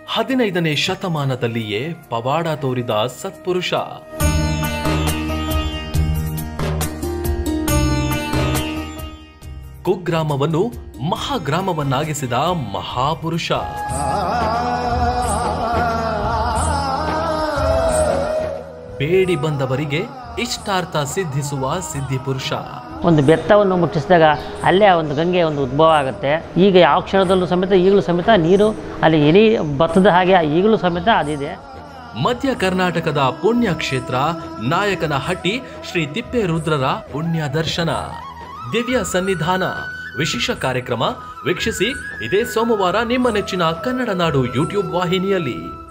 ಹದಿನೈದನೇ ಶತಮಾನದಲ್ಲಿಯೇ ಪವಾಡ ತೋರಿದ ಸತ್ಪುರುಷ ಕುಗ್ರಾಮವನ್ನು ಮಹಾಗ್ರಾಮವನ್ನಾಗಿಸಿದ ಮಹಾಪುರುಷ ಬೇಡಿ ಬಂದವರಿಗೆ ಇಷ್ಟಾರ್ಥ ಸಿದ್ಧಿಸುವ ಸಿದ್ಧಿಪುರುಷ ಒಂದು ಬೆತ್ತವನ್ನು ಮುಟ್ಟಿಸಿದಾಗ ಅಲ್ಲೇ ಆ ಒಂದು ಗಂಗೆ ಒಂದು ಉದ್ಭವ ಆಗುತ್ತೆ ಈಗ ಯಾವ ಕ್ಷಣದಲ್ಲೂ ಸಮೇತ ಈಗಲೂ ಸಮೇತ ನೀರು ಅಲ್ಲಿ ಎಲಿ ಭತ್ತದ ಹಾಗೆ ಈಗಲೂ ಸಮೇತ ಅದಿದೆ ಮಧ್ಯ ಕರ್ನಾಟಕದ ಪುಣ್ಯ ಕ್ಷೇತ್ರ ನಾಯಕನಹಟ್ಟಿ ಶ್ರೀ ತಿಪ್ಪೇರುದ್ರರ ಪುಣ್ಯ ದರ್ಶನ ದಿವ್ಯ ಸನ್ನಿಧಾನ ವಿಶೇಷ ಕಾರ್ಯಕ್ರಮ ವೀಕ್ಷಿಸಿ ಇದೇ ಸೋಮವಾರ ನಿಮ್ಮ ನೆಚ್ಚಿನ ಕನ್ನಡ ನಾಡು ಯೂಟ್ಯೂಬ್ ವಾಹಿನಿಯಲ್ಲಿ